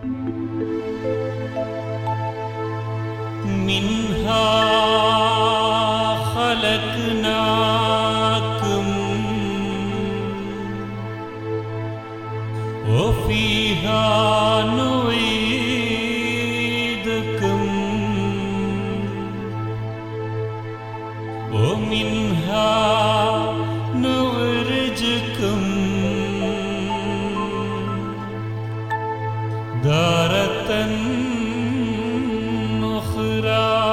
منها خلقناكم وفيها نعيدكم ومنها نخرجكم دارة أخرى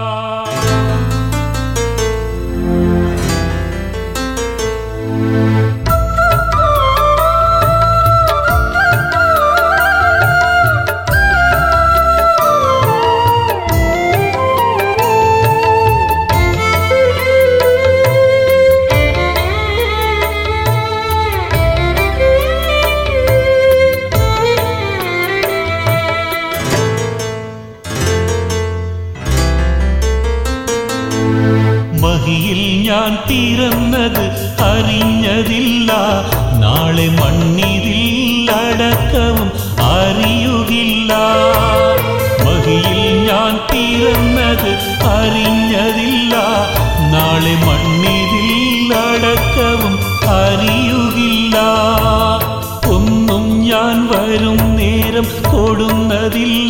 മഹിയിൽ ഞാൻ പിറന്നത് അറിഞ്ഞതില്ല നാളെ മണ്ണിതിൽ അടക്കവും അറിയുകില്ല മഹിയിൽ ഞാൻ പിറന്നത് അറിഞ്ഞതില്ല നാളെ മണ്ണിതിൽ അടക്കവും അറിയുകില്ല ഒന്നും ഞാൻ വരും നേരം കൊടുന്നതില്ല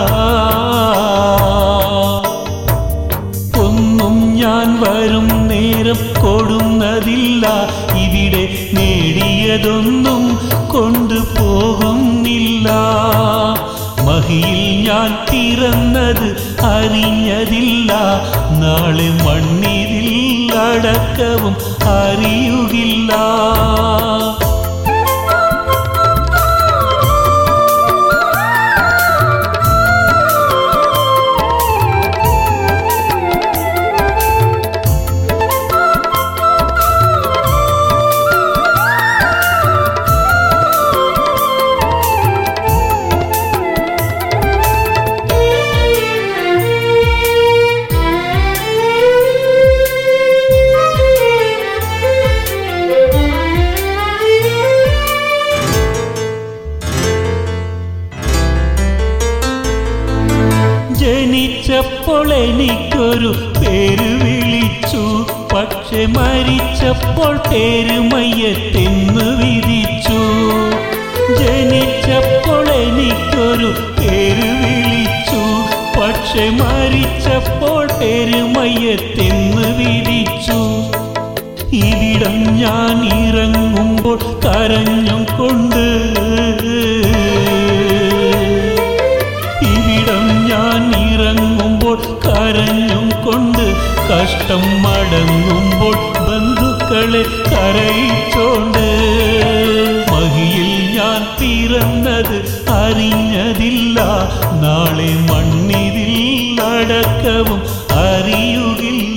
ഒന്നും ഞാൻ വരും നേരം കൊടുന്നതില്ല ഇവിടെ നേടിയതൊന്നും കൊണ്ടുപോകുന്നില്ല മഹിയിൽ ഞാൻ പിറന്നത് അറിഞ്ഞതില്ല നാളെ മണ്ണിതിൽ അടക്കവും അറിയുകില്ല ജനിച്ചപ്പോൾ എനിക്കൊരു പേര് വിളിച്ചു പക്ഷെ മരിച്ചപ്പോൾ പേര് മയ്യത്തെന്ന് വിധിച്ചു ജനിച്ചപ്പോൾ എനിക്കൊരു പേര് വിളിച്ചു പക്ഷെ മരിച്ചപ്പോൾ പേര് മയ്യത്തെന്ന് വിധിച്ചു ഇവിടം ഞാൻ ഇറങ്ങുമ്പോൾ കരഞ്ഞും കൊണ്ട് ഇവിടം ഞാൻ ഇറങ്ങുമ്പോൾ കരഞ്ഞും കൊണ്ട് കഷ്ടം മടങ്ങുമ്പോൾ ബന്ധുക്കളെ കരയിച്ചോണ്ട് മഹിയിൽ ഞാൻ പിറന്നത് അറിഞ്ഞതില്ല നാളെ മണ്ണിതിൽ അടക്കവും അറിയുകില്ല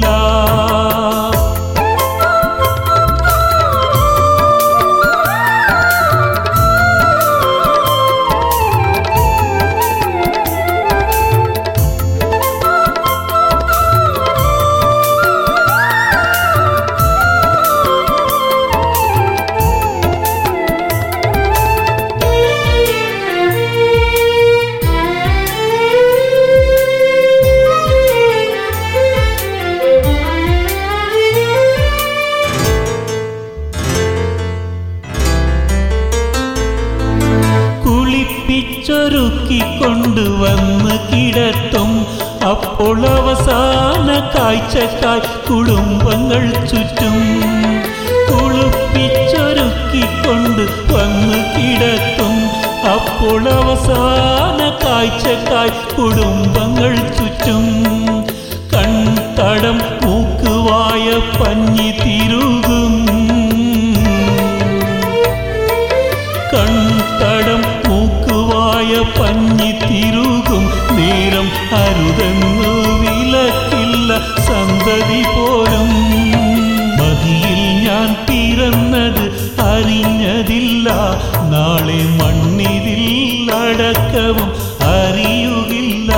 കുളിപ്പിച്ചൊരുക്കിക്കൊണ്ടുവന്ന് കിടത്തും അപ്പോൾ അവസാന കാഴ്ചക്കായി കുടുംബങ്ങൾ ചുറ്റും കുളിപ്പിച്ചൊരുക്കിക്കൊണ്ട് വന്ന് കിടത്തും അപ്പോൾ അവസാന കാഴ്ചക്കായി കുടുംബങ്ങൾ ചുറ്റും കൺതടം മൂക്കുവായ പഞ്ഞി തിരുകും കൺതടം മൂക്കുവായ പഞ്ഞി തിരുകും നേരം അരുതെന്നു വിലക്കില്ല സന്തതി പോലും മതിയിൽ ഞാൻ പിറന്നത് അറിഞ്ഞതില്ല നാളെ മണ്ണിതിൽ അടക്കവും അറിയുകില്ല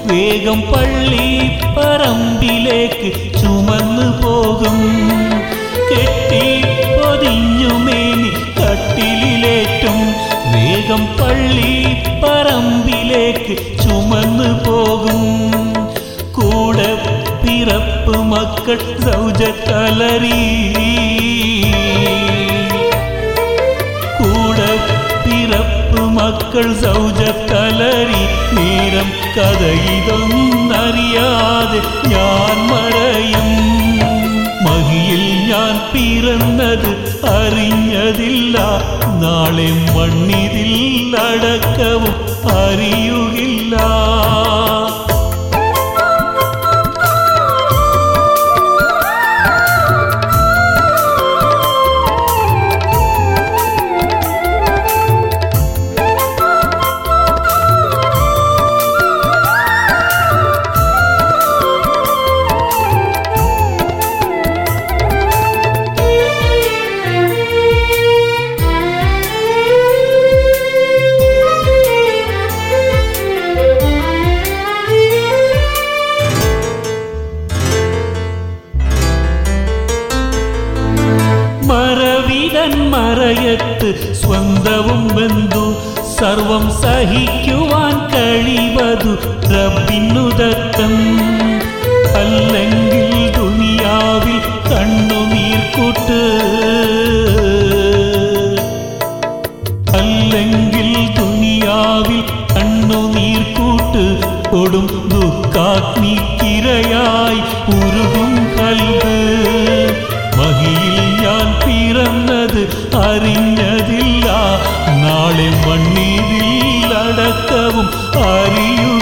വേഗം പള്ളി പറമ്പിലേക്ക് ചുമന്നു പോകും കെട്ടി പൊതിഞ്ഞുമേനി കട്ടിലേറ്റും വേഗം പള്ളി പറമ്പിലേക്ക് ചുമന്നു പോകും കൂടെ പിറപ്പ് മക്കൾ സൗജക്കലറി കൂടെ പിറപ്പ് മക്കൾ സൗജക്കലറി നേരം കഥ ഇതൊന്നറിയാതെ ഞാൻ മറയും മഹിയിൽ ഞാൻ പിറന്നത് അറിഞ്ഞതില്ല നാളെ മണ്ണിതിൽ അടക്കവും അറിയുകില്ല മറവിടൻ മറയത്ത് സ്വന്തവും ബന്ധു സർവം സഹിക്കുവാൻ കഴിവതു റബ്ബിനുദത്തം അല്ലെങ്കിൽ ദുനിയാവിൽ കണ്ണുനീർക്കൂട്ട് അല്ലെങ്കിൽ ദുനിയാവിൽ കണ്ണുനീർക്കൂട്ട് കൊടും ദുഃഖാഗ്നിക്കിരയായി ഉരുകും കൽവ് മഹിയിൽ ഞാൻ പിറന്നത് അറിഞ്ഞതില്ല നാളെ മണ്ണിതിൽ അടക്കവും അറിയൂ